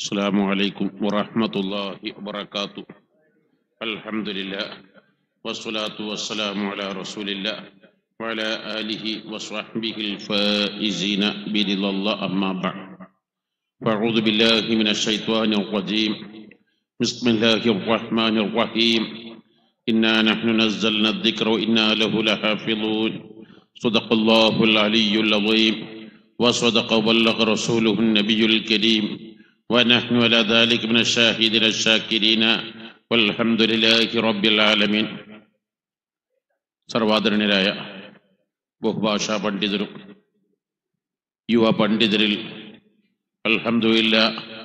السلام عليكم ورحمة الله وبركاته الحمد لله والصلاة والسلام على رسول الله وعلى آله وصحبه الفائزين برضا الله أما بعد فأعوذ بالله من الشيطان الرجيم بسم الله الرحمن الرحيم إنا نحن نزلنا الذكر وإنا له لحافظون صدق الله العلي العظيم وصدق وبلغ رسوله النبي الكريم ونحن على ذلك من الشاهدين الشاكرين والحمد لله رب العالمين സർവാദരണീയരായ ബഹുഭാഷാ പണ്ഡിതരും യുവ പണ്ഡിതരിൽ അൽഹംദുലില്ല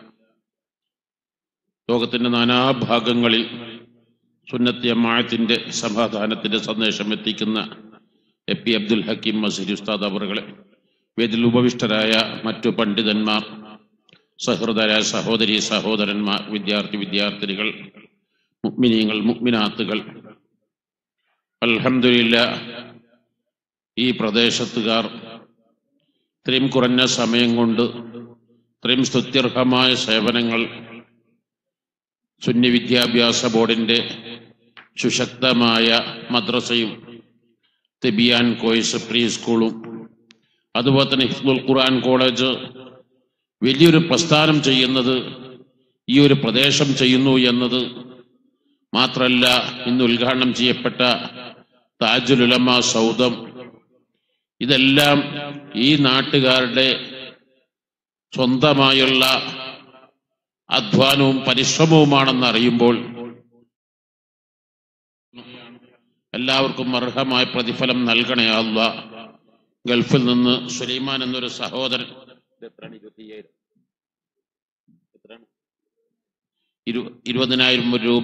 ലോകത്തിന്റെ നാനാഭാഗങ്ങളിൽ സുന്നത്തി അമ്മായത്തിന്റെ സമാധാനത്തിന്റെ സന്ദേശം എത്തിക്കുന്ന എ പി അബ്ദുൽ ഹക്കീം മസീദ് ഉസ്താദ് അവറുകളെ വേദിൽ ഉപവിഷ്ടരായ മറ്റു പണ്ഡിതന്മാർ സഹൃദരായ സഹോദരി സഹോദരന്മാർ വിദ്യാർത്ഥി വിദ്യാർത്ഥിനികൾ മുഗ്മിനീങ്ങൾ മുഗ്മിനാത്തുകൾ അൽഹംദുലില്ല ഈ പ്രദേശത്തുകാർ ഇത്രയും കുറഞ്ഞ സമയം കൊണ്ട് ഇത്രയും സ്തുത്യർഹമായ സേവനങ്ങൾ സുന്നി വിദ്യാഭ്യാസ ബോർഡിന്റെ സുശക്തമായ മദ്രസയും തെബിയാൻ കോയ്സ് പ്രീ സ്കൂളും അതുപോലെ തന്നെ ഹിഫ്ദുൽ ഖുർആൻ കോളേജ് വലിയൊരു പ്രസ്ഥാനം ചെയ്യുന്നത് ഈ ഒരു പ്രദേശം ചെയ്യുന്നു എന്നത് മാത്രല്ല ഇന്ന് ഉദ്ഘാടനം ചെയ്യപ്പെട്ട താജുലുലമ സൗദം ഇതെല്ലാം ഈ നാട്ടുകാരുടെ സ്വന്തമായുള്ള അധ്വാനവും പരിശ്രമവുമാണെന്ന് അറിയുമ്പോൾ എല്ലാവർക്കും അർഹമായ പ്രതിഫലം നൽകണേ അല്ല ഗൾഫിൽ നിന്ന് സുലൈമാൻ എന്നൊരു സഹോദരൻ ഇത് എത്രയാണ്? ഇരുപത്തിയ്യായിരം. എത്രയാണ്? ഇരു- ഇരുപതിനായിരം രൂപ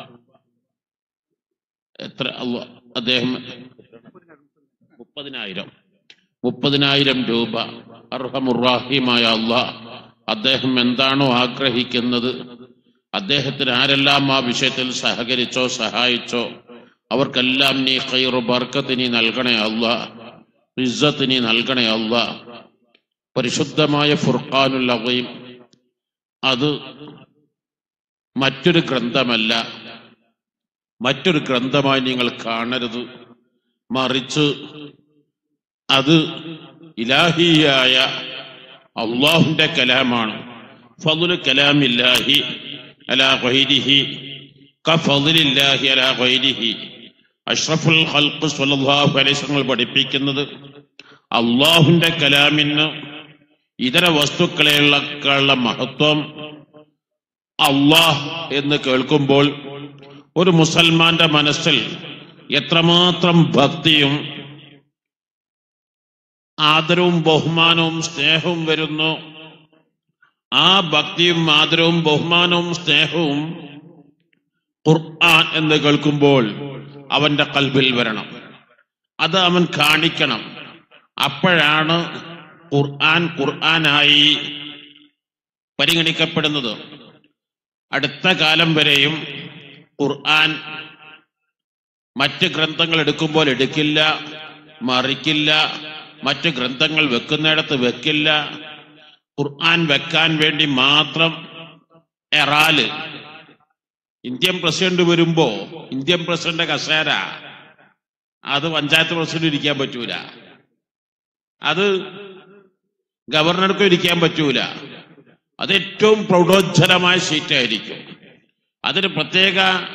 എത്ര അല്ല അദ്ദേഹം മുപ്പതിനായിരം മുപ്പതിനായിരം രൂപ അർഹമുറാഹിമായ അല്ല അദ്ദേഹം എന്താണോ ആഗ്രഹിക്കുന്നത് അദ്ദേഹത്തിന് ആരെല്ലാം ആ വിഷയത്തിൽ സഹകരിച്ചോ സഹായിച്ചോ അവർക്കെല്ലാം നീ ഖൈറു ബർക്കത്ത് നീ നൽകണേ അല്ല ഇസ്സത്ത് നീ നൽകണേ അല്ല പരിശുദ്ധമായ ഫുർഖാനുൽ അവയും അത് മറ്റൊരു ഗ്രന്ഥമല്ല മറ്റൊരു ഗ്രന്ഥമായി നിങ്ങൾ കാണരുത് മറിച്ച് അത് ഇലാഹിയായ അള്ളാഹുന്റെ കലാമാണ് ഫضل കലാമില്ലാഹി അലാ ഗൈരിഹി കഫളില്ലാഹി അലാ ഗൈരിഹി അഷ്റഫുൽ ഖൽഖ് സ്വല്ലല്ലാഹു അലൈഹി വസല്ലം പഠിപ്പിക്കുന്നത് അള്ളാഹുന്റെ കലാമിന് ഇതര വസ്തുക്കളെയുള്ള മഹത്വം അള്ളാഹ് എന്ന് കേൾക്കുമ്പോൾ ഒരു മുസൽമാന്റെ മനസ്സിൽ എത്രമാത്രം ഭക്തിയും ആദരവും ബഹുമാനവും സ്നേഹവും വരുന്നു ആ ഭക്തിയും ആദരവും ബഹുമാനവും സ്നേഹവും ഖുർആൻ എന്ന് കേൾക്കുമ്പോൾ അവന്റെ കൽബിൽ വരണം അത് അവൻ കാണിക്കണം അപ്പോഴാണ് ഖുർആൻ ഖുർആനായി പരിഗണിക്കപ്പെടുന്നത് അടുത്ത കാലം വരെയും ഖുർആൻ മറ്റ് ഗ്രന്ഥങ്ങൾ എടുക്കുമ്പോൾ എടുക്കില്ല മറിക്കില്ല മറ്റ് ഗ്രന്ഥങ്ങൾ വെക്കുന്നിടത്ത് വെക്കില്ല ഖുർആൻ വെക്കാൻ വേണ്ടി മാത്രം എറാല് ഇന്ത്യൻ പ്രസിഡന്റ് വരുമ്പോ ഇന്ത്യൻ പ്രസിഡന്റ് കസേര അത് പഞ്ചായത്ത് പ്രസിഡന്റ് ഇരിക്കാൻ പറ്റൂല അത് ഗവർണർക്കും ഇരിക്കാൻ പറ്റൂല അത് ഏറ്റവും പ്രൗഢോജ്വലമായ സീറ്റായിരിക്കും അതിന് പ്രത്യേക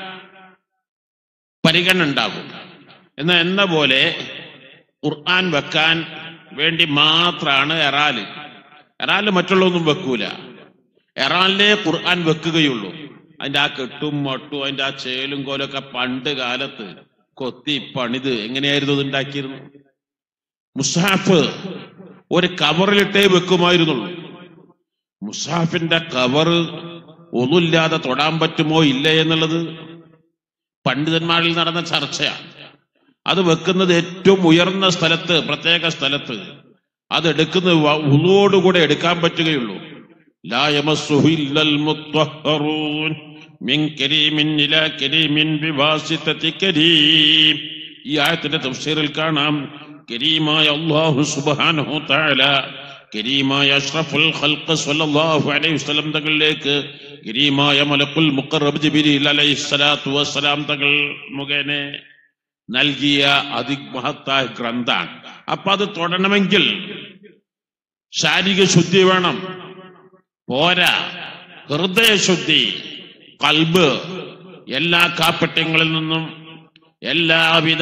പരിഗണന ഉണ്ടാകും എന്നാൽ എന്ന പോലെ ഖുർആൻ വെക്കാൻ വേണ്ടി മാത്രമാണ് എറാല് എറാല് മറ്റുള്ളതൊന്നും വെക്കൂല എറാലിലെ ഖുർആൻ വെക്കുകയുള്ളൂ അതിന്റെ ആ കെട്ടും മട്ടും അതിന്റെ ആ ചേലും കോലൊക്കെ പണ്ട് കാലത്ത് കൊത്തി പണിത് എങ്ങനെയായിരുന്നു ഇത് ഉണ്ടാക്കിയിരുന്നു മുസാഫ് ഒരു കവറിലിട്ടേ വെക്കുമായിരുന്നുള്ളൂ മുസാഫിന്റെ കവർ ഒന്നുമില്ലാതെ തൊടാൻ പറ്റുമോ ഇല്ല എന്നുള്ളത് പണ്ഡിതന്മാരിൽ നടന്ന ചർച്ചയാണ് അത് വെക്കുന്നത് ഏറ്റവും ഉയർന്ന സ്ഥലത്ത് പ്രത്യേക സ്ഥലത്ത് അത് എടുക്കുന്നത് ഉളോടുകൂടെ എടുക്കാൻ പറ്റുകയുള്ളൂ ലാ യമസ്സുഹു ഇല്ലൽ മുത്തഹ്ഹറൂൻ മിൻ കരീമിൻ ഇലാ കരീമിൻ ബിവാസിതതി കരീം ഈ ആയത്തിന്റെ തഫ്സീറിൽ കാണാം കരീമായ അല്ലാഹു സുബ്ഹാനഹു തആല കരീമായ അഷ്റഫുൽ ഖൽഖ് സ്വല്ലല്ലാഹു അലൈഹി വസല്ലം തങ്ങളിലേക്ക് കരീമായ മലക്കുൽ മുഖറബ് ജിബ്രീൽ അലൈഹി സ്വലാത്തു വസ്സലാം തങ്ങൾ മുഖേന നൽകിയ അതിമഹത്തായ ഗ്രന്ഥാണ് അപ്പൊ അത് തൊടണമെങ്കിൽ ശാരീരിക ശുദ്ധി വേണം പോരാ ഹൃദയശുദ്ധി കൽബ് എല്ലാ കാപ്പട്യങ്ങളിൽ നിന്നും എല്ലാവിധ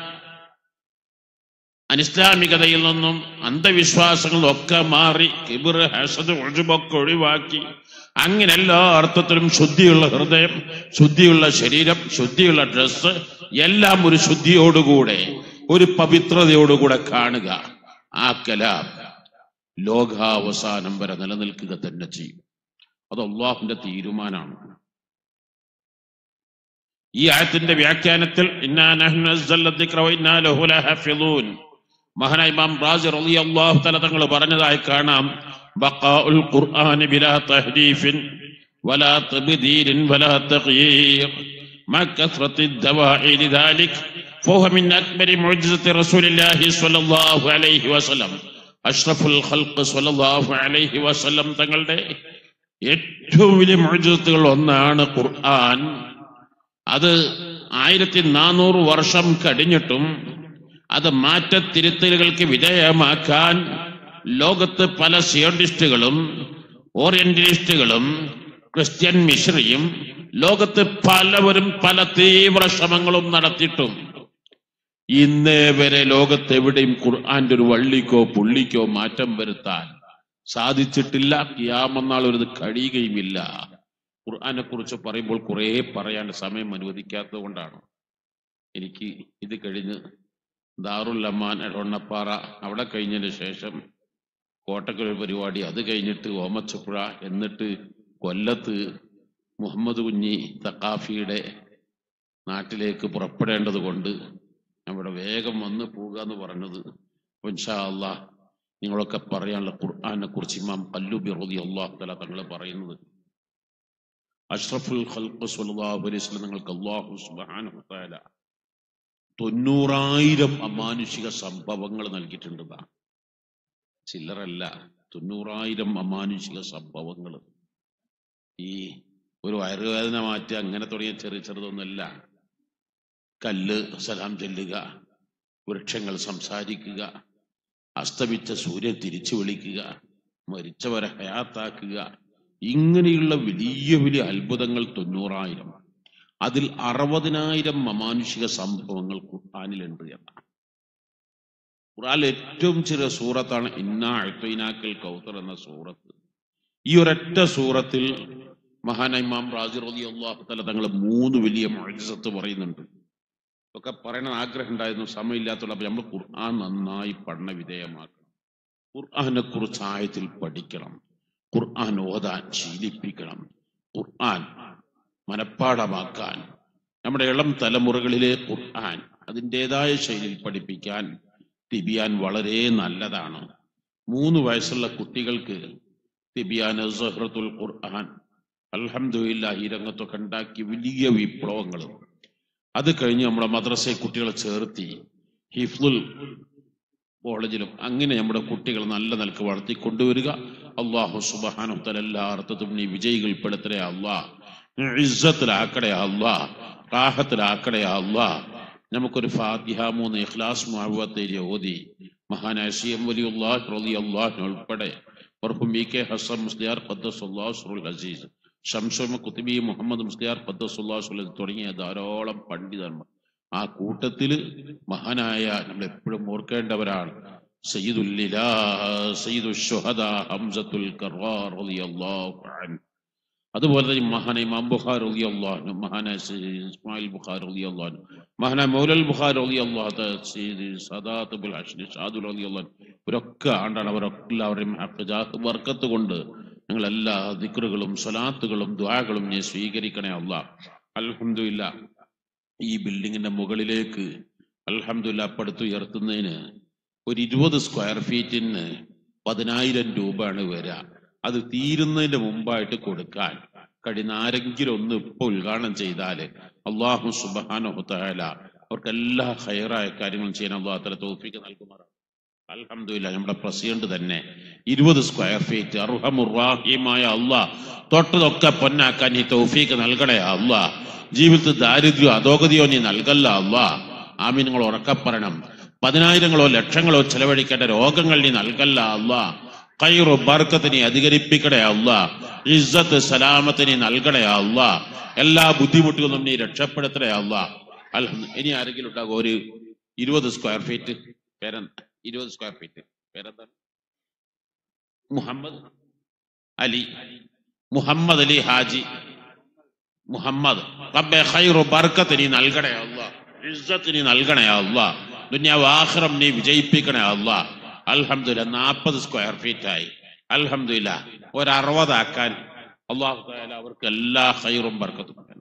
അനിസ്ലാമികതയിൽ നിന്നും അന്ധവിശ്വാസങ്ങളും ഒക്കെ മാറി കിബിർ ഹസദ് ഒഴിവൊക്കെ ഒഴിവാക്കി അങ്ങനെ എല്ലാ അർത്ഥത്തിലും ശുദ്ധിയുള്ള ഹൃദയം ശുദ്ധിയുള്ള ശരീരം ശുദ്ധിയുള്ള ഡ്രസ്സ് എല്ലാം ഒരു ശുദ്ധിയോടുകൂടെ ഒരു പവിത്രതയോടുകൂടെ കാണുക ആ കലാം ലോകാവസാനം വരെ നിലനിൽക്കുക തന്നെ ചെയ്യും അത് അള്ളാഹുന്റെ തീരുമാനമാണ് ഈ ആയത്തിന്റെ വ്യാഖ്യാനത്തിൽ ഇന്നാ നഹ്നു നസ്സൽന ദിക്ര വ ഇന്നാ ലഹു ലഹാഫിളൂൻ മഹാനായ ഇമാം റാസി റളിയല്ലാഹു തആല തങ്ങൾ പറഞ്ഞതായി കാണാം ബഖാഉൽ ഖുർആൻ ബിലാ തഹ്രീഫിൻ വലാ തബ്ദീലിൻ വലാ തഗ്യീർ مع كثرة الدواعي لذلك فهو من أكبر معجزة رسول الله صلى الله عليه وسلم أشرف الخلق صلى الله عليه وسلم തങ്ങളുടെ ഏറ്റവും വലിയ മുഴുജത്തുകൾ ഒന്നാണ് ഖുർആൻ അത് ആയിരത്തി നാനൂറ് വർഷം കഴിഞ്ഞിട്ടും അത് മാറ്റത്തിരുത്തലുകൾക്ക് വിധേയമാക്കാൻ ലോകത്ത് പല സിയോണ്ടിസ്റ്റുകളും ഓറിയന്റലിസ്റ്റുകളും ക്രിസ്ത്യൻ മിഷറിയും ലോകത്ത് പലവരും പല തീവ്ര ശ്രമങ്ങളും നടത്തിയിട്ടും ഇന്നേ വരെ ലോകത്ത് എവിടെയും ഖുർആന്റെ ഒരു വള്ളിക്കോ പുള്ളിക്കോ മാറ്റം വരുത്താൻ സാധിച്ചിട്ടില്ല കിയാമന്നാൾ ഒരു കഴിയുകയുമില്ല ഖുർആനെ കുറിച്ച് പറയുമ്പോൾ കുറേ പറയാൻ സമയം അനുവദിക്കാത്തത് കൊണ്ടാണ് എനിക്ക് ഇത് കഴിഞ്ഞ് ദാറുൽ അമ്മാൻ എടവണ്ണപ്പാറ അവിടെ കഴിഞ്ഞതിന് ശേഷം കോട്ടക്കൽ പരിപാടി അത് കഴിഞ്ഞിട്ട് ഓമച്ചപ്പുഴ എന്നിട്ട് കൊല്ലത്ത് മുഹമ്മദ് കുഞ്ഞി തക്കാഫിയുടെ നാട്ടിലേക്ക് പുറപ്പെടേണ്ടത് കൊണ്ട് അവിടെ വേഗം വന്ന് പോകുക എന്ന് പറഞ്ഞത് അപ്പൊ ഇൻഷാ അള്ളാ നിങ്ങളൊക്കെ പറയാനുള്ള ഖുർആനെ കുറിച്ച് ഇമാം കല്ലുബി റതി അള്ളാഹു തല തങ്ങൾ പറയുന്നത് അഷ്റഫുൽ ഖൽഖ് സ്വല്ലല്ലാഹു അലൈഹി വസല്ലം നിങ്ങൾക്ക് അല്ലാഹു സുബ്ഹാനഹു തആല തൊണ്ണൂറായിരം അമാനുഷിക സംഭവങ്ങൾ നൽകിയിട്ടുണ്ട് ദാ. ചില്ലറല്ല തൊണ്ണൂറായിരം അമാനുഷിക സംഭവങ്ങൾ ഈ ഒരു വയറുവേദന മാറ്റി അങ്ങനെ തുടങ്ങിയ ചെറിയ ചെറുതൊന്നുമല്ല കല്ല് സലാം ചെല്ലുക വൃക്ഷങ്ങൾ സംസാരിക്കുക അസ്തമിച്ച സൂര്യൻ തിരിച്ചു വിളിക്കുക മരിച്ചവരെ ഹയാത്താക്കുക ഇങ്ങനെയുള്ള വലിയ വലിയ അത്ഭുതങ്ങൾ തൊണ്ണൂറായിരം അതിൽ അറുപതിനായിരം അമാനുഷിക സംഭവങ്ങൾ ഖുർആാനിലുണ്ട് എന്നാണ് ഖുർആാനിൽ ഏറ്റവും ചെറിയ സൂറത്താണ് ഇന്നാ അഴ്ത്തൈനാക്കൽ കൗത്തർ എന്ന സൂറത്ത് ഈ ഒരൊറ്റ സൂറത്തിൽ മഹാന ഇമാം റാജി റലി അള്ളാഹു തല തങ്ങൾ മൂന്ന് വലിയ മഴസത്ത് പറയുന്നുണ്ട് ഒക്കെ പറയണ ആഗ്രഹം ഉണ്ടായിരുന്നു സമയമില്ലാത്തുള്ള അപ്പൊ നമ്മൾ ഖുർആൻ നന്നായി പഠന വിധേയമാക്കണം ഖുർആനെ കുറിച്ച് ആയത്തിൽ പഠിക്കണം ഖുർആൻ ഓതാൻ ശീലിപ്പിക്കണം ഖുർആൻ മനഃപ്പാടമാക്കാൻ നമ്മുടെ ഇളം തലമുറകളിലെ ഖുർആൻ അതിൻ്റെതായ ശൈലിയിൽ പഠിപ്പിക്കാൻ തിബിയാൻ വളരെ നല്ലതാണ് മൂന്ന് വയസ്സുള്ള കുട്ടികൾക്ക് തിബിയാൻ സഹ്റത്തുൽ ഖുർആൻ അൽഹംദുലില്ല ഈ രംഗത്തൊക്കെ ഉണ്ടാക്കി വലിയ വിപ്ലവങ്ങൾ അത് കഴിഞ്ഞ് നമ്മുടെ മദ്രസയെ കുട്ടികളെ ചേർത്തി ഹിഫ്ലുൽ കോളേജിലും അങ്ങനെ നമ്മുടെ കുട്ടികൾ നല്ല നിലക്ക് വളർത്തി കൊണ്ടുവരിക അള്ളാഹു സുബാനുത്തൽ എല്ലാ അർത്ഥത്തിലും നീ വിജയികൾപ്പെടുത്തണേ അള്ളാഹ് ഇസ്സത്തിലാക്കടേ അള്ളാഹ് റാഹത്തിലാക്കടേ അള്ളാഹ് നമുക്കൊരു ഫാത്തിഹ മൂന്ന് ഇഖ്ലാസ് മുഅവ്വത്തേരി ഓതി മഹാനായ സി എം വലിയുല്ലാഹ് റളിയല്ലാഹു ഉൾപ്പെടെ മർഹൂം വി കെ ഹസൻ മുസ്ലിയാർ ഖദ്ദസുല്ലാഹു സുറുൽ അസീസ് ഷംസുമ കുത്തുബി മുഹമ്മദ് മുസ്ലിയാർ ഖദ്ദസുല്ലാഹു സുൽ തുടങ്ങിയ ധാരാളം പണ്ഡിതന്മാർ ആ കൂട്ടത്തില് മഹാനായ നമ്മൾ എപ്പോഴും ഓർക്കേണ്ടവരാണ് സയ്യിദുല്ലിലാ സയ്യിദു ഷുഹദാ ഹംസത്തുൽ കർറാർ റളിയല്ലാഹു അൻഹു അതുപോലെ തന്നെ മഹാനായ ഇമാം ബുഖാർ റളിയല്ലാഹു മഹാനായ സയ്യിദ് ഇസ്മായിൽ ബുഖാർ റളിയല്ലാഹു മഹാനായ മൗലൽ ബുഖാർ റളിയല്ലാഹു സയ്യിദ് സദാത്ത് ബുൽ അഷ്നി ഷാദുൽ റളിയല്ലാഹു ഇവരൊക്കെ ആണ്ടാണ് അവരൊക്കെ എല്ലാവരുടെയും ഹഖ്ജാഹ് ബർക്കത്ത് കൊണ്ട് ഞങ്ങൾ എല്ലാ ദിക്റുകളും സ്വലാത്തുകളും ദ്വാകളും നീ സ്വീകരിക്കണേ അല്ലാഹ് അൽഹംദുലില്ലാ ഈ ബിൽഡിങ്ങിന്റെ മുകളിലേക്ക് അൽഹംദുലില്ലാ പടുത്തുയർത്തുന്നതിന് ഒരു ഇരുപത് സ്ക്വയർ ഫീറ്റിന് പതിനായിരം രൂപയാണ് വരിക അത് തീരുന്നതിന്റെ മുമ്പായിട്ട് കൊടുക്കാൻ കഴിയുന്ന ആരെങ്കിലും ഒന്ന് ഇപ്പൊ ഉദ്ഘാടനം ചെയ്താല് അള്ളാഹു സുബാനഹു തആല അവർക്ക് എല്ലാ ഹൈറായ കാര്യങ്ങളും ചെയ്യാൻ അള്ളാഹു തല തോഫിക്ക് നൽകുമാറാണ് അൽഹംദുലില്ലാ നമ്മുടെ പ്രസിഡന്റ് തന്നെ ഇരുപത് സ്ക്വയർ ഫീറ്റ് അർഹമുറാഹിമായ അള്ളാ തൊട്ടതൊക്കെ പൊന്നാക്കാൻ നീ തൗഫീക്ക് നൽകണേ അള്ളാ ജീവിതത്തിൽ ദാരിദ്ര്യമോ അധോഗതിയോ നീ നൽകല്ല അള്ളാ ആമി നിങ്ങൾ ഉറക്കെ പറയണം പതിനായിരങ്ങളോ ലക്ഷങ്ങളോ ചെലവഴിക്കേണ്ട രോഗങ്ങൾ നീ നൽകല്ല അള്ളാ കൈറു ബർക്കത്ത് നീ അധികരിപ്പിക്കണേ അള്ളാ ഇസ്സത്ത് സലാമത്ത് നീ നൽകണേ അള്ളാ എല്ലാ ബുദ്ധിമുട്ടുകളും നീ രക്ഷപ്പെടുത്തണേ അള്ളാ അൽഹം ഇനി ആരെങ്കിലും ഉണ്ടാകും ഒരു ഇരുപത് സ്ക്വയർ ഫീറ്റ് പേരെന്താ ഇരുപത് സ്ക്വയർ ഫീറ്റ് പേരെന്താണ് മുഹമ്മദ് അലി മുഹമ്മദ് അലി ഹാജി മുഹമ്മദ് റബ്ബെ ഖൈറു ബർക്കത്ത് നീ നൽകണേ അല്ലാ ഇസ്സത്ത് നീ നൽകണേ അല്ലാ ദുനിയാവ് ആഖിറം നീ വിജയിപ്പിക്കണേ അല്ലാ അൽഹംദുലില്ലാ നാൽപ്പത് സ്ക്വയർ ഫീറ്റ് ആയി അൽഹംദുലില്ലാ ഒരു അറുപതാക്കാൻ അള്ളാഹു തആല അവർക്ക് എല്ലാ ഖൈറും ബർക്കത്തും കൊടുക്കണം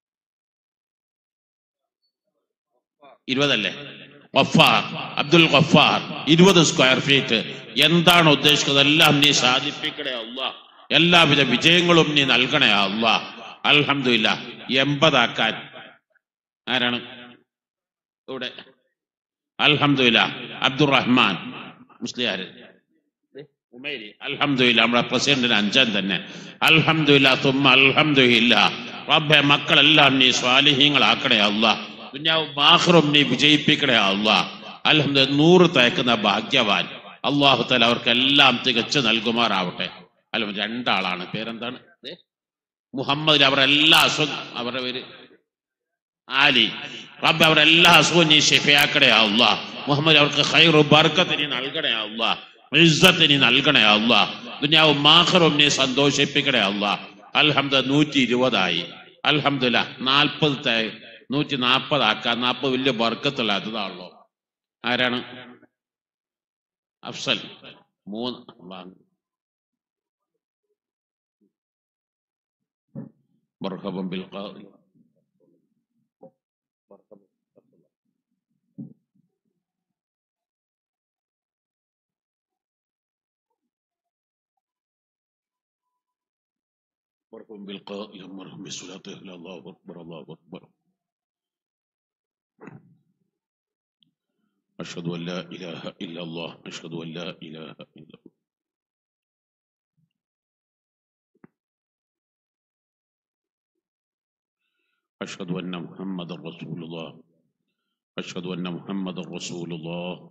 ഇരുപതല്ലേ ഗഫാർ അബ്ദുൽ ഗഫാർ ഇരുപത് സ്ക്വയർ ഫീറ്റ് എന്താണ് ഉദ്ദേശിക്കുന്നത് എല്ലാം നീ സാധിപ്പിക്കണേ അല്ലാ എല്ലാവിധ വിജയങ്ങളും നീ നൽകണേ അല്ലാ അൽഹംദുലില്ലാ എൺപതാക്കാൻ ആരാണ് ഇവിടെ അൽഹംദുലില്ലാ അബ്ദുറഹ്മാൻ മുസ്ലിയാര് ഉമേരി അൽഹംദുലില്ലാ നമ്മുടെ പ്രസിഡന്റിന് അഞ്ചാം തന്നെ അൽഹംദുലില്ലാ തുമ്മ അൽഹംദുലില്ലാ റബ്ബെ മക്കളെല്ലാം നീ സ്വാലിഹീങ്ങളാക്കണേ അല്ലാ ദുനിയാവും ആഖിറും നീ വിജയിപ്പിക്കണേ അല്ലാ അൽഹംദുലില്ലാ നൂറ് തേക്കുന്ന ഭാഗ്യവാൻ അള്ളാഹു തല അവർക്ക് എല്ലാം തികച്ചു നൽകുമാറാവട്ടെ അല്ല രണ്ടാളാണ് പേരെന്താണ് ദേ, മുഹമ്മദ് അവരെല്ലാ അസുഖം അവരുടെ പേര് ആലി റബ്ബ് അവരുടെ എല്ലാ അസുഖവും നീ ഷിഫയാക്കണേ അല്ലാ മുഹമ്മദ് അവർക്ക് ഖൈറു ബർക്കത്ത് നീ നൽകണേ അല്ലാ ഇസ്സത്ത് നീ നൽകണേ അല്ലാ ദുനിയാവും മാഹറും നീ സന്തോഷിപ്പിക്കണേ അല്ലാ അൽഹംദ നൂറ്റി ഇരുപതായി അൽഹംദുല നാൽപ്പത് തേ നൂറ്റി നാൽപ്പതാക്കാൻ നാൽപ്പത് വലിയ ബർക്കത്തുള്ളതാണല്ലോ ആരാണ് അഫ്സൽ മൂന്ന് വാങ്ങ് مرحبا بالقاضي مرحبا مرحبا بالقائل مرحبا بالصلاة إلى الله أكبر الله أكبر أشهد أن لا إله إلا الله أشهد أن لا إله إلا الله أشهد أن محمد رسول الله أشهد أن محمد رسول الله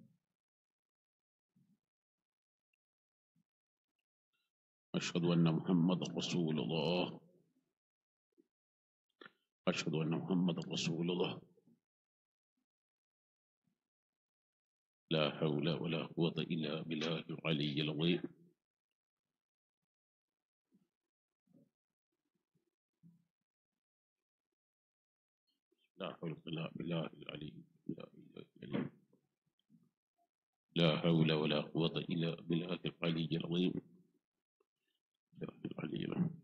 أشهد أن محمد رسول الله أشهد أن محمد رسول الله لا حول ولا قوة إلا بالله العلي العظيم لا حول ولا بالله العلي لا إله إلا الله. لا حول ولا قوة إلا بالله العلي العظيم بالله العلي العظيم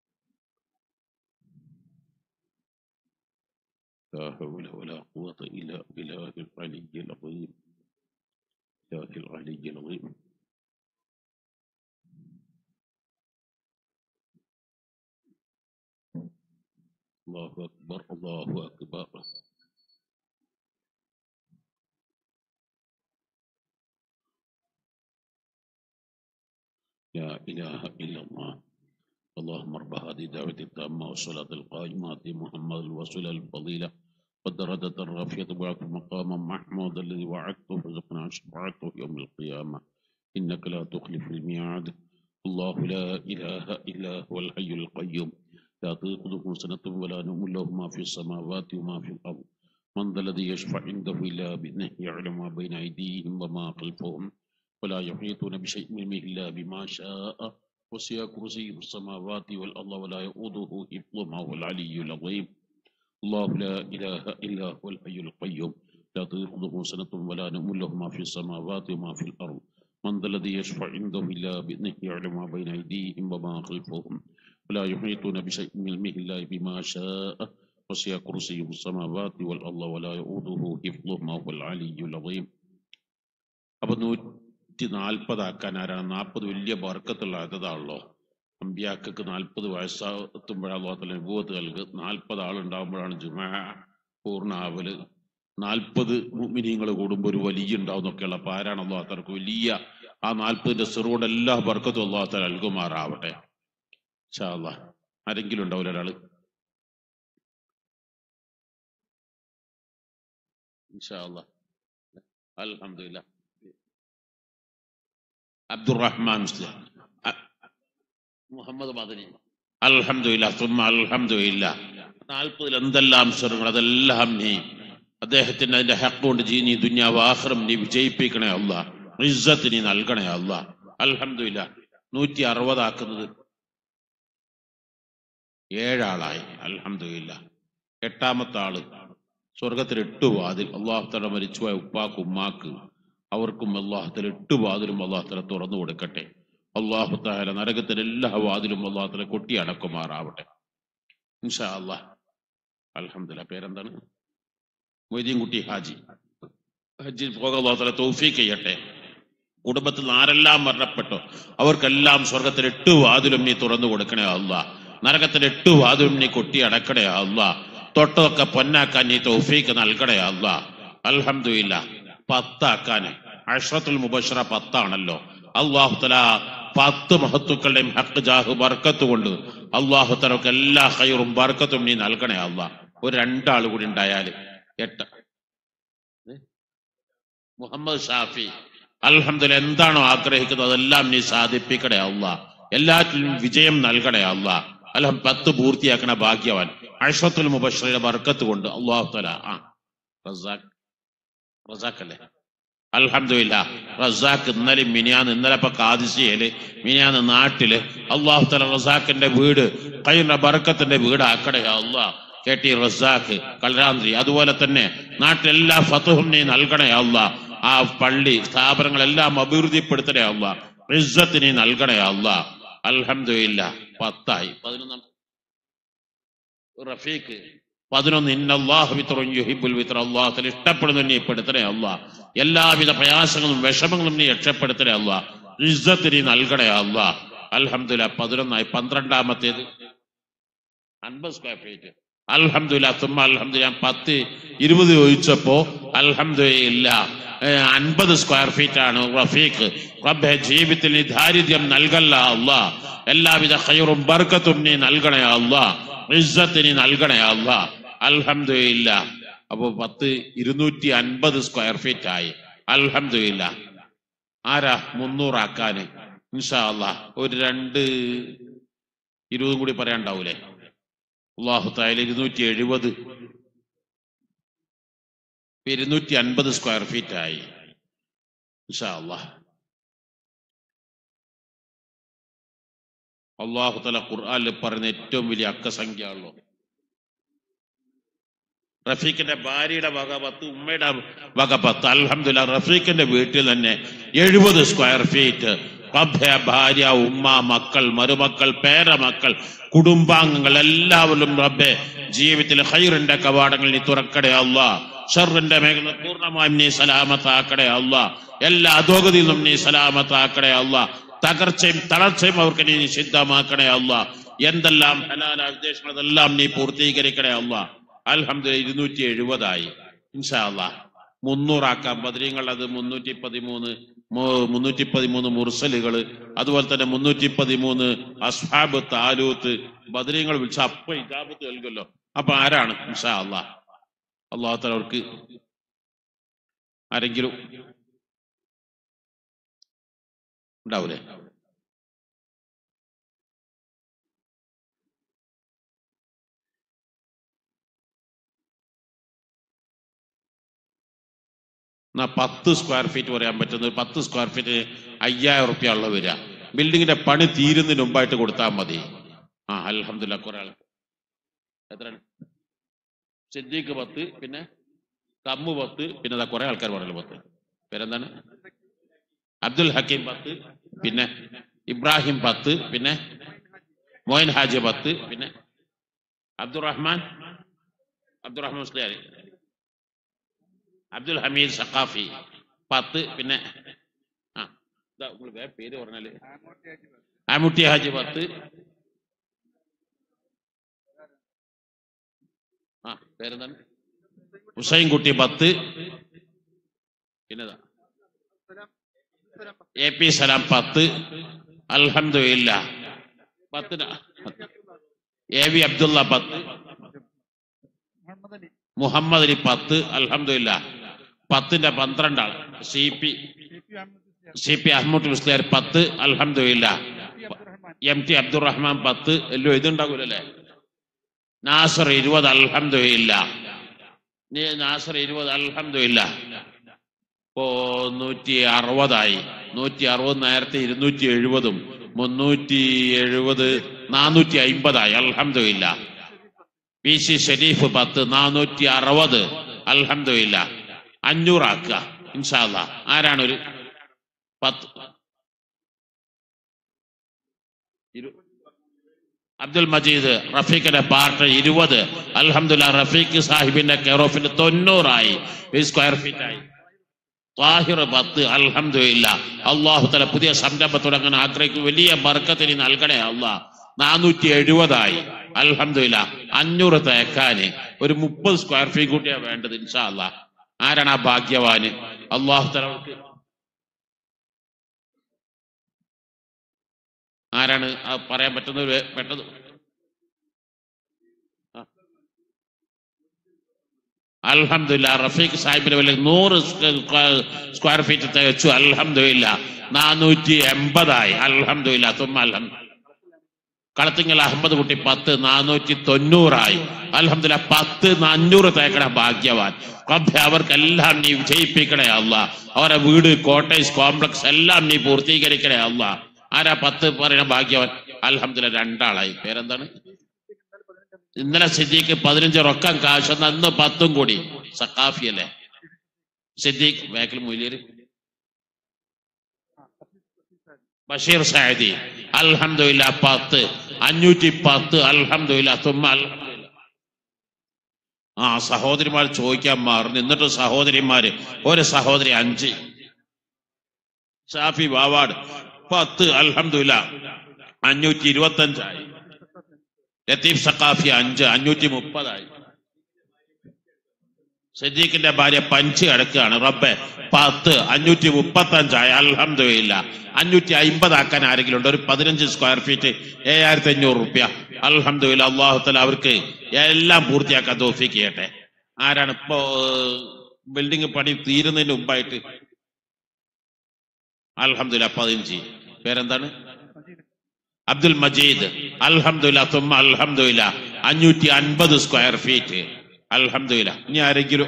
لا حول ولا قوة إلا بالله العلي العظيم بالله العلي العظيم الله أكبر الله أكبر لا إله إلا الله اللهم رب هذه الدعوة التامة والصلاة القائمة آت محمد الوسيلة الفضيلة والدرجة الرفيعة وبعث مقاما محمود الذي وعدته فارزقنا شفاعته يوم القيامة إنك لا تخلف الميعاد الله لا إله إلا هو الحي القيوم لا تأخذه سنة ولا نوم له ما في السماوات وما في الأرض من ذا الذي يشفع عنده إلا بإذنه يعلم ما بين أيديهم وما خلفهم ولا يحيطون بشيء من علمه إلا بما شاء وسع كرسيه السماوات والأرض ولا يؤوده حفظهما هو العلي العظيم الله لا إله إلا هو الحي القيوم لا تأخذه سنة ولا نوم له ما في السماوات وما في الأرض من ذا الذي يشفع عنده إلا بإذنه يعلم ما بين أيديهم وما خلفهم ولا يحيطون بشيء من علمه إلا بما شاء وسع كرسيه السماوات والأرض ولا يؤوده حفظهما هو العلي العظيم അപ്പൊ നൂറ്റി നാൽപ്പതാക്കാൻ ആരാണ് നാൽപ്പത് വലിയ ബർക്കത്തുള്ള അതതാണല്ലോ അമ്പിയാക്കൾക്ക് നാൽപ്പത് വയസ്സാത്തുമ്പോഴാണ് വിഭവത്ത് നൽകി നാൽപ്പത് ആളുണ്ടാകുമ്പോഴാണ് ജുമാ പൂർണ്ണാവല് നാൽപ്പത് മിനിങ്ങൾ കൂടുമ്പോൾ ഒരു വലിയ ഉണ്ടാവും എന്നൊക്കെയുള്ള അപ്പൊ ആരാണ് അള്ളാഹത്തർക്ക് വലിയ ആ നാൽപ്പതിന്റെ സിറോട് എല്ലാ ബർക്കത്തും അള്ളാഹത്താൽ നൽകുമാറാവട്ടെ ഇൻഷാ അല്ലാ ആരെങ്കിലും ഉണ്ടാവില്ല ഒരാള് ഇൻഷാ അല്ലാ അൽഹംദുലില്ല അബ്ദുറഹ്മാൻ മുസ്ലിം അ- മുഹമ്മദ് മദനി അൽഹംദുലില്ല സുമ്മ അൽഹംദുലില്ല നാൽപ്പതിൽ എന്തെല്ലാം സ്വരങ്ങൾ അതെല്ലാം നീ അദ്ദേഹത്തിന് അതിന്റെ ഹക്ക് കൊണ്ട് ജീ നീ ദുന്യാവ് ആഹ്റം നീ വിജയിപ്പിക്കണേ അല്ല ഇസ്സത്ത് നീ നൽകണേ അല്ല അൽഹംദുലില്ല നൂറ്റി അറുപതാക്കുന്നത് ഏഴാളായി അൽഹംദുലില്ല എട്ടാമത്തെ ആള് സ്വർഗത്തിൽ എട്ട് വാതിൽ അള്ളാഹുത്തല മരിച്ചുപോയ ഉപ്പാക്ക് ഉമ്മാക്ക് അവർക്കും അള്ളാഹുത്തല എട്ട് വാതിലും അള്ളാഹുത്തല തുറന്നു കൊടുക്കട്ടെ അള്ളാഹുത്താല നരകത്തിന് എല്ലാ വാതിലും അള്ളാഹുത്തല കൊട്ടി അടക്കുമാറാവട്ടെ ഇൻഷാ അള്ളാഹ് അൽഹംദുലില്ല പേരെന്താണ് മൊയ്തീൻ കുട്ടി ഹാജി ഹജ്ജിൽ പോകാൻ അള്ളാഹുത്തല തൗഫീഖ് ചെയ്യട്ടെ കുടുംബത്തിൽ നിന്ന് ആരെല്ലാം മരണപ്പെട്ടോ അവർക്കെല്ലാം സ്വർഗത്തിൽ എട്ട് വാതിലും നീ തുറന്നു കൊടുക്കണേ അല്ല നരകത്തിൽ എട്ട് വാതിലും നീ കൊട്ടി അടക്കണേ അല്ല തൊട്ടതൊക്കെ പൊന്നാക്കാൻ നീ തൗഫീക്ക് നൽകണേ അല്ല അൽഹംദുലില്ല പത്താക്കാൻ അഷ്റത്തുൽ മുബഷറ പത്താണല്ലോ അള്ളാഹുത്തല പത്ത് മഹത്തുക്കളുടെയും ഹക്ക് ജാഹ് ബർക്കത്ത് കൊണ്ട് അള്ളാഹുത്തലക്ക് എല്ലാ ഹൈറും ബർക്കത്തും നീ നൽകണേ അല്ല ഒരു രണ്ടാൾ കൂടി ഉണ്ടായാല് എട്ട് മുഹമ്മദ് ഷാഫി അൽഹംദുലില്ലാ എന്താണോ ആഗ്രഹിക്കുന്നത് അതെല്ലാം നീ സാധിപ്പിക്കണേ അല്ല എല്ലാറ്റിലും വിജയം നൽകണേ അല്ല അൽഹം പത്ത് പൂർത്തിയാക്കണ ഭാഗ്യവാൻ അഷ്റത്തുൽ മുബഷറയുടെ ബർക്കത്ത് കൊണ്ട് അള്ളാഹു തല ആ റസാഖ് റസാഖ് അല്ലേ അൽഹംദുലില്ല റസാഖ് ഇന്നലെ മിനിയാന്ന് ഇന്നലെ ഇപ്പൊ കാദിസിയയില് മിനിയാന്ന് നാട്ടില് അള്ളാഹു തല റസാഖിന്റെ വീട് കൈറിന്റെ ബർക്കത്തിന്റെ വീടാക്കണേ അള്ളാഹ് കെ ടി റസാഖ് കൽരാന്ത്രി അതുപോലെ തന്നെ നാട്ടിലെല്ലാ ഫത്തുഹും നീ നൽകണേ അല്ല ആ പള്ളി സ്ഥാപനങ്ങളെല്ലാം അഭിവൃദ്ധിപ്പെടുത്തണേ അല്ല ഇസ്സത്ത് നീ നൽകണേ അല്ല അൽഹംദുലില്ല പത്തായി പതിനൊന്നാം റഫീഖ് പതിനൊന്ന് ഇന്നല്ലാഹു വിത്രun യുഹിബ്ബുൽ വിത്ര അല്ലാഹു ഇഷ്ടപ്പെടുന്നു നീ പെടുത്തണേ അല്ല എല്ലാവിധ പ്രയാസങ്ങളും വിഷമങ്ങളും നീ രക്ഷപ്പെടുത്തണേ അല്ല ഇസ്സത്ത് നീ നൽകണേ അല്ല അൽഹംദുലില്ല പതിനൊന്നായി പന്ത്രണ്ടാമത്തേത് അൻപത് സ്ക്വയർ ഫീറ്റ് അൽഹംദുലില്ല തുമ്മ അൽഹംദുലില്ല ഞാൻ പത്ത് ഇരുപത് ചോദിച്ചപ്പോ അൽഹംദുലില്ല അൻപത് സ്ക്വയർ ഫീറ്റ് ആണ് റഫീഖ് റബ്ബെ ജീവിതത്തിൽ നീ ദാരിദ്ര്യം നൽകല്ല അല്ല എല്ലാവിധ ഖൈറും ബർക്കത്തും നീ നൽകണേ അല്ല ഇസ്സത്ത് നീ നൽകണേ അല്ല അൽഹംദുലില്ല അപ്പൊ പത്ത് ഇരുന്നൂറ്റി അൻപത് സ്ക്വയർ ഫീറ്റ് ആയി അൽഹംദുലില്ല ആരാ മുന്നൂറാക്കാന് ഇൻഷാ അല്ലാ ഒരു രണ്ട് ഇരുപതും കൂടി പറയാണ്ടാവൂലേ അള്ളാഹു തായാല ഇരുന്നൂറ്റി എഴുപത് ഇരുന്നൂറ്റി അൻപത് സ്ക്വയർ ഫീറ്റ് ആയി ഇൻഷാ അല്ലാഹ് അള്ളാഹു തല ഖുർആാനിൽ പറഞ്ഞ ഏറ്റവും വലിയ അക്കസംഖ്യ ഉള്ളു റഫീഖിന്റെ ഭാര്യയുടെ വക പത്ത് ഉമ്മയുടെ വക പത്ത് അൽഹംദുലില്ലാ റഫീഖിന്റെ വീട്ടിൽ തന്നെ എഴുപത് സ്ക്വയർ ഫീറ്റ് റബ്ബെ ഭാര്യ ഉമ്മ മക്കൾ മരുമക്കൾ പേരമക്കൾ കുടുംബാംഗങ്ങൾ എല്ലാവരും റബ്ബെ ജീവിതത്തിൽ ഹൈറിന്റെ കവാടങ്ങൾ നീ തുറക്കടേ അല്ല ഷറിന്റെ മേഖല പൂർണ്ണമായും നീ സലാമത്താക്കടേ അല്ല എല്ലാ അധോഗതിയിൽ നിന്നും നീ സലാമത്താക്കടേ അല്ല തകർച്ചയും തളർച്ചയും അവർക്ക് നീ നിഷിദ്ധമാക്കണേ അല്ല എന്തെല്ലാം ഹലാല ഉദ്ദേശങ്ങൾ അതെല്ലാം നീ പൂർത്തീകരിക്കണേ അല്ല അൽഹംദുലില്ലാ ഇരുന്നൂറ്റി എഴുപതായി ഇൻഷാ അല്ലാ മുന്നൂറാക്കാം ബദരീങ്ങൾ അത് മുന്നൂറ്റി പതിമൂന്ന് മുന്നൂറ്റി പതിമൂന്ന് മുർസലുകൾ അതുപോലെ തന്നെ മുന്നൂറ്റി പതിമൂന്ന് അസ്ഹാബ് താലൂത്ത് ബദരീങ്ങൾ വിളിച്ച അപ്പൊ ഇജാബത്ത് നൽകുമല്ലോ അപ്പൊ ആരാണ് ഇൻഷാ അല്ലാ അള്ളാഹു അവർക്ക് ആരെങ്കിലും ഉണ്ടാവൂലേ എന്നാ പത്ത് സ്ക്വയർ ഫീറ്റ് പറയാൻ പറ്റുന്നത് പത്ത് സ്ക്വയർ ഫീറ്റ് അയ്യായിരം റുപ്യ ഉള്ള വരിക ബിൽഡിങ്ങിന്റെ പണി തീരുന്നതിന് മുമ്പായിട്ട് കൊടുത്താൽ മതി ആ അലഹമില്ല കുറെ ആൾ എത്രയാണ് സിദ്ദീഖ് പത്ത് പിന്നെ കമ്മു പത്ത് പിന്നെ ദാ കുറെ ആൾക്കാർ പറഞ്ഞല്ലോ പത്ത് പേരെന്താണ് അബ്ദുൽ ഹക്കീം പത്ത് പിന്നെ ഇബ്രാഹിം പത്ത് പിന്നെ മോയിൻ ഹാജി പത്ത് പിന്നെ അബ്ദുറഹ്മാൻ അബ്ദുറഹ്മാൻ മുസ്ലിയാരി അബ്ദുൽ ഹമീദ് സഖാഫി പത്ത് പിന്നെ ആ ഇതാ നിങ്ങൾ വേറെ പേര് പറഞ്ഞാല് ആമുട്ടി ഹാജി പത്ത് ആ പേരെന്താണ് ഹുസൈൻ കുട്ടി പത്ത് പിന്നെതാ എ പി സലാം പത്ത് അൽഹംദുലില്ല പത്തിന് എ വി അബ്ദുള്ള പത്ത് മുഹമ്മദ് അലി മുഹമ്മദ് അലി പത്ത് അൽഹംദുലില്ല പത്തിന്റെ പന്ത്രണ്ടാൾ C P C P Ahmed C P Ahmed Musliyar പത്ത് അൽഹംദുലില്ല P Abdurahman M T Abdurahman പത്ത് എല്ലോ ഇതുണ്ടാകൂലല്ലേ നാസർ ഇരുപത് അൽഹംദുലില്ല നീ നാസർ ഇരുപത് അൽഹംദുലില്ല ഇപ്പോ നൂറ്റി അറുപതായി നൂറ്റി അറുപത് നേരത്തെ ഇരുന്നൂറ്റി എഴുപതും മുന്നൂറ്റി എഴുപത് നാനൂറ്റി അയിമ്പതായി അൽഹംദുലില്ല പി സി ഷെരീഫ് പത്ത് നാനൂറ്റി അറുപത് അൽഹംദുലില്ല അഞ്ഞൂറാക്കുക ഇൻഷാല്ല ആരാണ് ഒരു പത്ത് ഇരു- അബ്ദുൽ മജീദ് റഫീഖിന്റെ പാർട്ട് ഇരുപത് അൽഹംദുലില്ലാ റഫീഖ് സാഹിബിന്റെ കെയറോഫിന്റെ തൊണ്ണൂറായി ഈ സ്ക്വയർ ഫീറ്റ് ആയി താഹിർ പത്ത് അൽഹംദുലില്ല അള്ളാഹു തല പുതിയ സംരംഭം തുടങ്ങാൻ ആഗ്രഹിക്കും വലിയ ബർക്കത്തിന് നൽകണേ അള്ളാഹ് നാനൂറ്റി എഴുപതായി അൽഹംദുലില്ല അഞ്ഞൂറ് തേക്കാന് ഒരു മുപ്പത് സ്ക്വയർ ഫീറ്റ് കൂട്ടിയാ വേണ്ടത് ഇൻഷാ അല്ലാ ആരാണ് ആ ഭാഗ്യവാന് അള്ളാഹു തല അവർക്ക് ആരാണ് ആ പറയാൻ പറ്റുന്നത് പെട്ടത് അൽഹംദുലില്ല റഫീഖ് സാഹിബിന് വലിയ നൂറ് സ്ക്വ- സ്ക്വയർ ഫീറ്റ് തികച്ചു അൽഹംദുലില്ല നാനൂറ്റി എൺപതായി അൽഹംദുലില്ല തുമ്മ അൽഹം കളത്തിങ്ങൽ അഹമ്മദ് കുട്ടി പത്ത് നാനൂറ്റി തൊണ്ണൂറായി അൽഹംദുലില്ല പത്ത് അഞ്ഞൂറ് തേക്കണ ഭാഗ്യവാൻ റബ്ബേ അവർക്കെല്ലാം നീ വിജയിപ്പിക്കണേ അല്ല അവരെ വീട് കോട്ടേഴ്സ് കോംപ്ലക്സ് എല്ലാം നീ പൂർത്തീകരിക്കണേ അല്ല ആരാ പത്ത് പറയണ ഭാഗ്യവാൻ അൽഹംദുലില്ല രണ്ടാളായി പേരെന്താണ് ഇന്നലെ സിദ്ദീഖ് പതിനഞ്ച് റൊക്കം കാശ് അന്ന് പത്തും കൂടി സക്കാഫി അല്ലേ സിദ്ദീഖ് ബാക്കിൽ മൂല്യര് ബഷീർ സായദി അൽഹംദുലില്ല പത്ത് അഞ്ഞൂറ്റി പത്ത് അൽഹംദുലില്ല തുമ്മ അൽഹംദുലില്ല ആ സഹോദരിമാർ ചോദിക്കാൻ മാറുന്നു എന്നിട്ട് സഹോദരിമാര് ഒരു സഹോദരി അഞ്ച് ഷാഫി വാവാട് പത്ത് അൽഹംദുലില്ല അഞ്ഞൂറ്റി ഇരുപത്തി അഞ്ചായി ലത്തീഫ് സക്കാഫി അഞ്ച് അഞ്ഞൂറ്റി മുപ്പതായി സജീഖിന്റെ ഭാര്യ പഞ്ച് കിടക്കുകയാണ് റബ്ബെ പത്ത് അഞ്ഞൂറ്റി മുപ്പത്തി അഞ്ചായി അൽഹംദുലില്ല അഞ്ഞൂറ്റി അമ്പതാക്കാൻ ആരെങ്കിലും ഉണ്ട് ഒരു പതിനഞ്ച് സ്ക്വയർ ഫീറ്റ് ഏഴായിരത്തി അഞ്ഞൂറ് റുപ്യ അൽഹംദുലില്ല അള്ളാഹുത്തല അവർക്ക് എല്ലാം പൂർത്തിയാക്കാൻ തോഫിക്ക് ചെയ്യട്ടെ ആരാണ് ഇപ്പോ ബിൽഡിംഗ് പണി തീരുന്നതിന് മുമ്പായിട്ട് അൽഹംദുലില്ല പതിനഞ്ച് പേരെന്താണ് മജീദ് അബ്ദുൽ മജീദ് അൽഹംദുലില്ല തുമ്മ അൽഹംദുലില്ല അഞ്ഞൂറ്റി അൻപത് സ്ക്വയർ ഫീറ്റ് അൽഹംദുലില്ല ഇനി ആരെങ്കിലും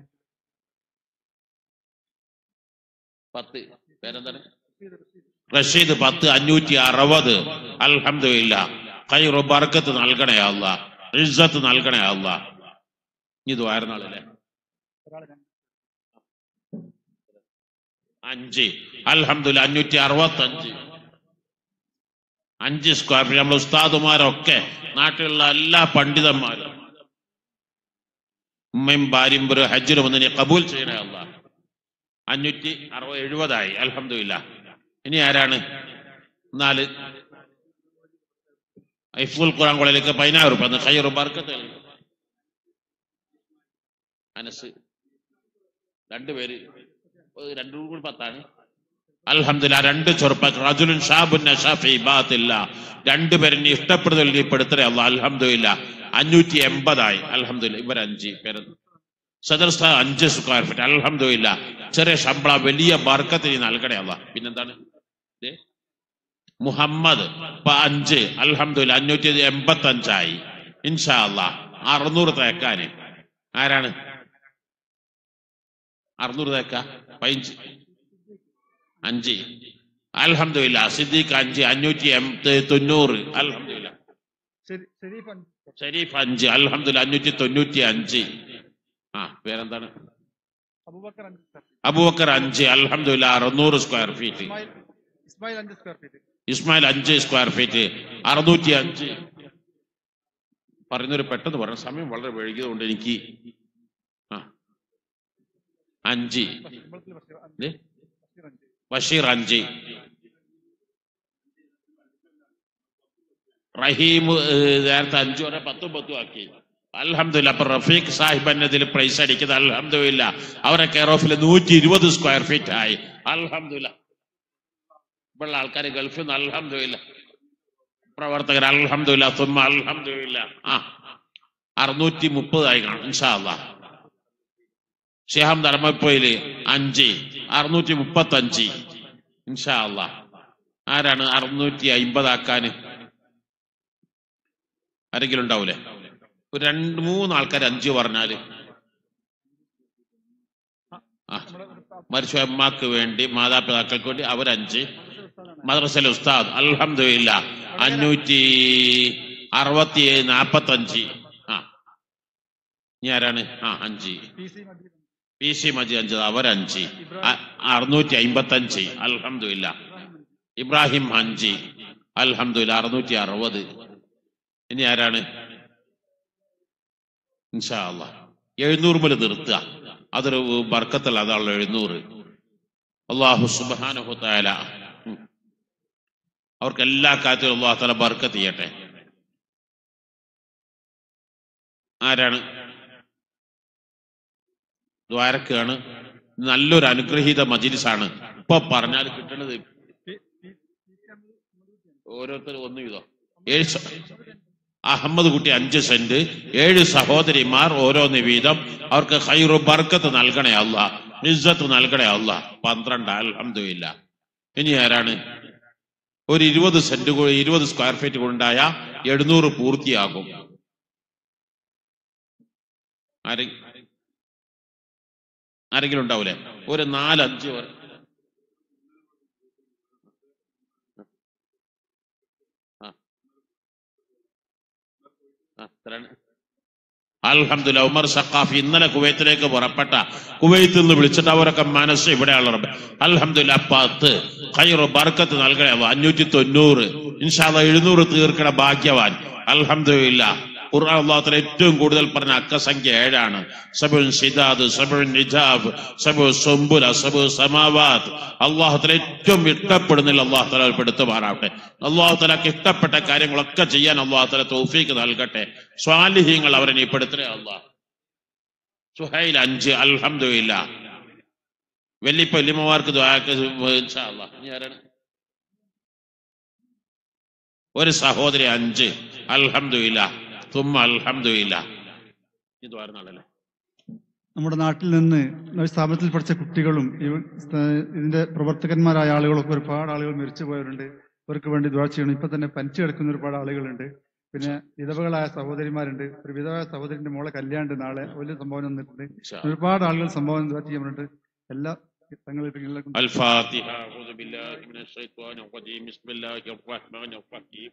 പത്ത് പേരെന്താണ് റഷീദ് റഷീദ് റഷീദ് പത്ത് അഞ്ഞൂറ്റി അറുപത് അൽഹംദുലില്ല കൈറു ബർക്കത്ത് നൽകണേ അല്ല ഇസ്സത്ത് നൽകണേ അല്ല ഇത് വായർന്നാളല്ലേ ഒരാൾ രണ്ട് അഞ്ച് അൽഹംദുലില്ല അഞ്ഞൂറ്റി അറുപത്തി അഞ്ച് അഞ്ച് സ്ക്വയർ ഫീറ്റ് നമ്മൾ ഉസ്താദുമാരൊക്കെ നാട്ടിലുള്ള എല്ലാ പണ്ഡിതന്മാരും ഉമ്മയും ഭാര്യയും ഒരു ഹജ്ജിന് വന്നതിനെ കബൂൽ ചെയ്യണേ അല്ല അഞ്ഞൂറ്റി അറുപത് എഴുപതായി അൽഹംദുലില്ല ഇനി ആരാണ് നാല് ഐഫുൽ ഖുറാൻ കോളേജിലേക്ക് പതിനായിരം റുപ്യ ഖൈറു ബർക്കത്ത് അനസ് രണ്ടുപേര് ഏഹ് രണ്ടും കൂടി പത്താണ് അൽഹംദുലില്ലാ രണ്ട് ചെറുപ്പക്കാർ റജുലുൻ ഷാബുൻ നശാഫി ഇബാത്തില്ല രണ്ടുപേരും നീ ഇഷ്ടപ്പെടുന്നതിൽ നീ പെടുത്തരേ അല്ല അൽഹംദുലില്ല അഞ്ഞൂറ്റി എൺപതായി അൽഹംദുലില്ല ഇവർ അഞ്ച് പേര് സദർ സ്ഥാ അഞ്ച് സ്ക്വയർ ഫീറ്റ് അൽഹംദുലില്ല ചെറിയ ശമ്പളം വലിയ ബർക്കത്ത് നീ നൽകണേ അല്ല പിന്നെന്താണ് ദേ, മുഹമ്മദ് ഇപ്പൊ അഞ്ച് അൽഹംദുലില്ല അഞ്ഞൂറ്റി എൺപത്തി അഞ്ചായി ഇൻഷാ അല്ലാ അറുന്നൂറ് തേക്കാന് ആരാണ് അറുന്നൂറ് തേക്ക പതിനഞ്ച് അഞ്ച് അൽഹംദുലില്ല സിദ്ദീഖ് അഞ്ച് അഞ്ഞൂറ്റി എം തൊണ്ണൂറ് അൽഹംദുലില്ല ശരി- ഷെരീഫ് അഞ്ച് ഷരീഫ് അഞ്ച് അൽഹംദുലില്ല അഞ്ഞൂറ്റി തൊണ്ണൂറ്റി അഞ്ച് ആ പേരെന്താണ് അബൂബക്കർ അഞ്ച് സ്ക്വയർ ഫീറ്റ് അബൂബക്കർ അഞ്ച് അൽഹംദുലില്ല അറുന്നൂറ് സ്ക്വയർ ഫീറ്റ് ഇസ്മായിൽ ഇസ്മായിൽ അഞ്ച് സ്ക്വയർ ഫീറ്റ് ഇസ്മായിൽ അഞ്ച് സ്ക്വയർ ഫീറ്റ് അറുന്നൂറ്റി അഞ്ച് പറയുന്നൊരു പെട്ടെന്ന് പറഞ്ഞ സമയം വളരെ വൈകിയതുകൊണ്ട് എനിക്ക് ആ അഞ്ച് കുമ്പളത്തിൽ ബഷീർ അഞ്ച് ദേ, ബഷീർ അഞ്ച് ബഷീർ അഞ്ച് റഹീം ഏഹ്, നേരത്തെ അഞ്ചു വരെ പത്തും പത്തും ആക്കി അൽഹംദുലില്ലാ അപ്പൊ റഫീഖ് സാഹിബ് എന്നതിൽ പ്രൈസ് അടിക്കുന്നത് അൽഹംദുലില്ല അവരെ കെയർ ഓഫിൽ നൂറ്റി ഇരുപത് സ്ക്വയർ ഫീറ്റ് ആയി അൽഹംദുലില്ല ഇവിടെയുള്ള ആൾക്കാർ ഗൾഫിൽ നിന്ന് അൽഹംദുലില്ല പ്രവർത്തകർ അൽഹംദുലില്ല തുമ്മ അൽഹംദുലില്ല ആ അറുന്നൂറ്റി മുപ്പതായി കാണും ഇൻഷാ അല്ലാ ഷിഹാം ധർമ്മപ്പോയില് അഞ്ച് അറുന്നൂറ്റി മുപ്പത്തി അഞ്ച് ഇൻഷാ അല്ലാ ആരാണ് അറുന്നൂറ്റി അയിമ്പതാക്കാന് ആരെങ്കിലും ഉണ്ടാവൂലേ ഒരു രണ്ട് മൂന്ന് ആൾക്കാർ അഞ്ച് പറഞ്ഞാല് ആ മരിച്ച അമ്മക്ക് വേണ്ടി മാതാപിതാക്കൾക്ക് വേണ്ടി അവരഞ്ച് മദ്രസയിലെ ഉസ്താദ് അൽഹംദുലില്ല അഞ്ഞൂറ്റി അറുപത്തി ഏഴ് നാപ്പത്തി അഞ്ച് ആ ഇനി ആരാണ് ആ അഞ്ച് P C Majeed P C മജി അഞ്ച് അവരഞ്ച് അ- അറുന്നൂറ്റി അമ്പത്തി അഞ്ച് അൽഹംദുലില്ല ഇബ്രാഹിം അഞ്ച് അൽഹംദുലില്ല അറുന്നൂറ്റി അറുപത് ഇനി ആരാണ് ഇൻഷാ അല്ലാ എഴുന്നൂറ് മുതൽ നിർത്തുക അതൊരു ബർക്കത്തല്ല അതാണല്ലോ എഴുന്നൂറ് അള്ളാഹു സുബാനഹു താല അവർക്ക് എല്ലാ കാര്യത്തിലും അള്ളാഹു താല ബർക്കത്ത് ചെയ്യട്ടെ ആരാണ് ദ്വാരക്കാണ് നല്ലൊരു അനുഗ്രഹീത മജിലിസാണ് ഇപ്പൊ പറഞ്ഞാൽ കിട്ടുന്നത് പി- പി- പി സി അഹമ്മദ് ഓരോരുത്തർ ഒന്ന് വീതം ഏഴ് സ- അഹമ്മദ് കുട്ടി അഞ്ച് സെന്റ് ഏഴ് സഹോദരിമാർ ഓരോന്ന് വീതം അവർക്ക് ഹൈറു ബർക്കത്ത് നൽകണേ അല്ല ഇസ്സത്ത് നൽകണേ അല്ല പന്ത്രണ്ട് അൽഹംദുലില്ല ഇനി ആരാണ് ഒരു ഇരുപത് സെന്റ് കൂടി ഇരുപത് സ്ക്വയർ ഫീറ്റ് കൊണ്ടായ എഴുന്നൂറ് പൂർത്തിയാകും ആരെ ആരെങ്കിലും ഉണ്ടാവൂലേ ഒരു നാലഞ്ച് പേർ അൽഹംദുലില്ലാ ഉമർ സഖാഫി ഇന്നലെ കുവൈത്തിലേക്ക് പുറപ്പെട്ട കുവൈത്തിൽ നിന്ന് വിളിച്ചിട്ട് അവരൊക്കെ മനസ്സ് ഇവിടെയുള്ള റബ്ബ് അൽഹംദുലില്ലാ പത്ത് ഖൈറു ബർക്കത്ത് നൽകണേ അല്ലാ. അഞ്ഞൂറ്റി തൊണ്ണൂറ് ഇൻഷാല്ല എഴുന്നൂറ് തീർക്കണ ഭാഗ്യവാൻ അൽഹംദുലില്ലാ ഖുർആൻ അള്ളാഹുത്തല ഏറ്റവും കൂടുതൽ പറഞ്ഞ അക്കസംഖ്യ ഏഴാണ് സബുൻ സിദാദ് സബുൻ നിജാബ് സബു സുംബുല സബു സമാവാത്ത് അള്ളാഹുത്തല ഏറ്റവും ഇഷ്ടപ്പെടുന്നില്ല അള്ളാഹുത്തല പെടുത്തുമാറാവട്ടെ അള്ളാഹുത്തലക്ക് ഇഷ്ടപ്പെട്ട കാര്യങ്ങളൊക്കെ ചെയ്യാൻ അള്ളാഹുത്തല തൗഫീക്ക് നൽകട്ടെ സ്വാലിഹ്യങ്ങൾ അവരെ നീ പെടുത്തണേ അള്ളാഹ് സുഹൈൽ അഞ്ച് അൽഹംദുലില്ല വെല്ലിപ്പ വല്യമ്മമാർക്ക് ദ്വാരക്ക് ഇൻഷാ അല്ലാഹ്. ഇനി ആരാണ് ഒരു സഹോദരി അഞ്ച് അൽഹംദുലില്ല തുമ്മ അൽഹംദുലില്ല ഇത് വരുന്നാളല്ലേ നമ്മുടെ നാട്ടിൽ നിന്ന് ഒരു സ്ഥാപനത്തിൽ പഠിച്ച കുട്ടികളും ഇവ- സ്ഥ- ഇതിന്റെ പ്രവർത്തകന്മാരായ ആളുകളൊക്കെ ഒരുപാട് ആളുകൾ മരിച്ചു പോയവരുണ്ട് അവർക്ക് വേണ്ടി ദ്വാ ചെയ്യണം ഇപ്പൊ തന്നെ പനിച്ചു കിടക്കുന്ന ഒരുപാട് ആളുകളുണ്ട് പിന്നെ വിധവകളായ സഹോദരിമാരുണ്ട് ഒരു വിധവായ സഹോദരിന്റെ മോളെ കല്യാണ്ട് നാളെ വലിയ സംഭാവന വന്നിട്ടുണ്ട് ഇൻഷാ അല്ലാഹ്. ഒരുപാട് ആളുകൾ സംഭാവന ദ്വാ ചെയ്യാറുണ്ട് എല്ലാ തങ്ങളിൽ الفاتحة أعوذ بالله من الشيطان الرجيم بسم الله الرحمن الرحيم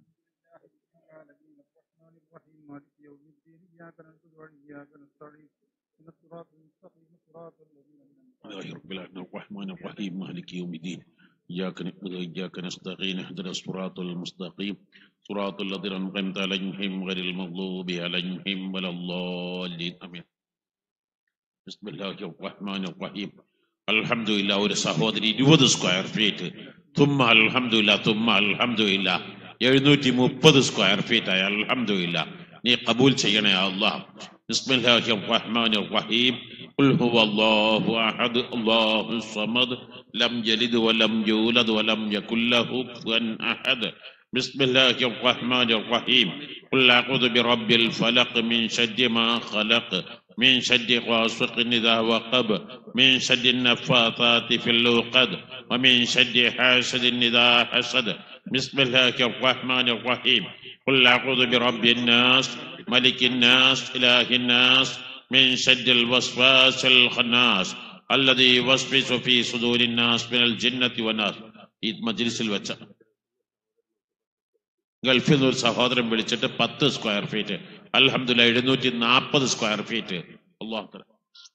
الرحمن الرحيم مالك يوم الدين إياك نعبد وإياك نستعين إن الصراط المستقيم صراط الذين أنعمت الله رب العالمين الرحمن الرحيم مالك يوم الدين إياك نعبد وإياك نستعين اهدنا الصراط المستقيم صراط الذين أنعمت عليهم غير المغضوب عليهم ولا الضالين آمين بسم الله الرحمن الرحيم الحمد لله ഒരു സഹോദരി ഇരുപത് സ്ക്വയർ ഫീറ്റ് തുമ്മ അൽഹംദുലില്ല തുമ്മ അൽഹംദുലില്ല എഴുന്നൂറ്റി മുപ്പത് സ്ക്വയർ ഫീറ്റ് ആയി അൽഹംദുലില്ല നീ കബൂൽ ചെയ്യണേ അള്ളാഹ് ബിസ്മില്ലാഹി റഹ്മാൻ റഹീം قل هو الله أحد الله الصمد لم يلد ولم يولد ولم يكن له كفوا أحد بسم الله الرحمن الرحيم قل أعوذ برب الفلق من شر ما خلق من شر غاسق إذا وقب من شر النفاثات في العقد ومن شر حاسد إذا حسد بسم الله الرحمن الرحيم قل أعوذ برب الناس ملك الناس إله الناس من شر الوسواس الخناس الذي يوسوس في صدور الناس من الجنة والناس ഈ മജ്ലിസിൽ വെച്ച ഗൾഫിൽ നിന്ന് ഒരു സഹോദരൻ വിളിച്ചിട്ട് പത്ത് സ്ക്വയർ ഫീറ്റ് അൽഹംദുലില്ല എഴുന്നൂറ്റി നാൽപ്പത് സ്ക്വയർ ഫീറ്റ് അള്ളാഹു തആല.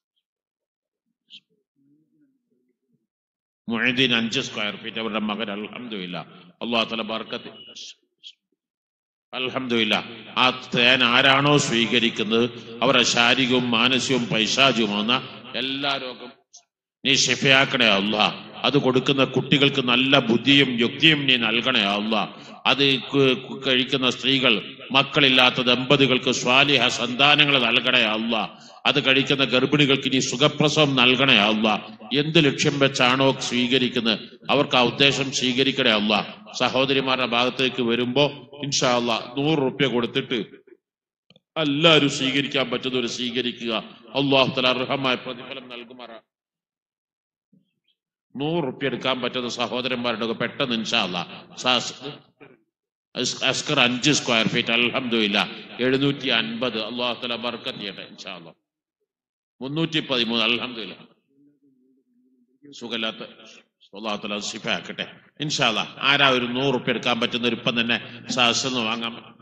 മുഹദ്ദീൻ അഞ്ച് സ്ക്വയർ ഫീറ്റ് അവരുടെ മകൻ അൽഹംദുലില്ല അള്ളാഹു തല ബർക്കത്ത് അൽഹംദുലില്ല ആ തേൻ ആരാണോ സ്വീകരിക്കുന്നത് അവരുടെ ശാരീരികവും മാനസികവും പൈശാചികവുമാകുന്ന എല്ലാ രോഗം നീ ഷിഫയാക്കണേ അല്ലാ അത് കൊടുക്കുന്ന കുട്ടികൾക്ക് നല്ല ബുദ്ധിയും യുക്തിയും നീ നൽകണേ അല്ല അത് കു- കു- കഴിക്കുന്ന സ്ത്രീകൾ മക്കളില്ലാത്ത ദമ്പതികൾക്ക് സ്വാലിഹ സന്താനങ്ങൾ നൽകണേ അല്ല അത് കഴിക്കുന്ന ഗർഭിണികൾക്ക് നീ സുഖപ്രസവം നൽകണേ അല്ല എന്ത് ലക്ഷ്യം വെച്ചാണോ സ്വീകരിക്കുന്നത് അവർക്ക് ആ ഉദ്ദേശം സ്വീകരിക്കണേ അല്ല സഹോദരിമാരുടെ ഭാഗത്തേക്ക് വരുമ്പോ ഇൻഷാ അല്ല നൂറ് റുപ്യ കൊടുത്തിട്ട് എല്ലാവരും സ്വീകരിക്കാൻ പറ്റുന്നവർ സ്വീകരിക്കുക അള്ളാഹു തല അർഹമായ പ്രതിഫലം നൽകുമാറ നൂറ് റുപ്യ എടുക്കാൻ പറ്റുന്ന സഹോദരന്മാരുടെ ഒക്കെ പെട്ടെന്ന് ഇൻഷാല്ല അസ്കർ അഞ്ച് സ്ക്വയർ ഫീറ്റ് അൽഹംദുലില്ല എഴുന്നൂറ്റി അൻപത് അള്ളാഹു തല ബർക്കത്ത് ചെയ്യട്ടെ ഇൻഷാല്ല മുന്നൂറ്റി പതിമൂന്ന് അൽഹംദുലില്ല സുഖമില്ലാത്ത അള്ളാഹു തല സിഫാക്കട്ടെ ഇൻഷാല്ല ആരാ ഒരു നൂറ് റുപ്യ എടുക്കാൻ പറ്റുന്ന ഒരു ഇപ്പം തന്നെ സഹസ്രം വാങ്ങാൻ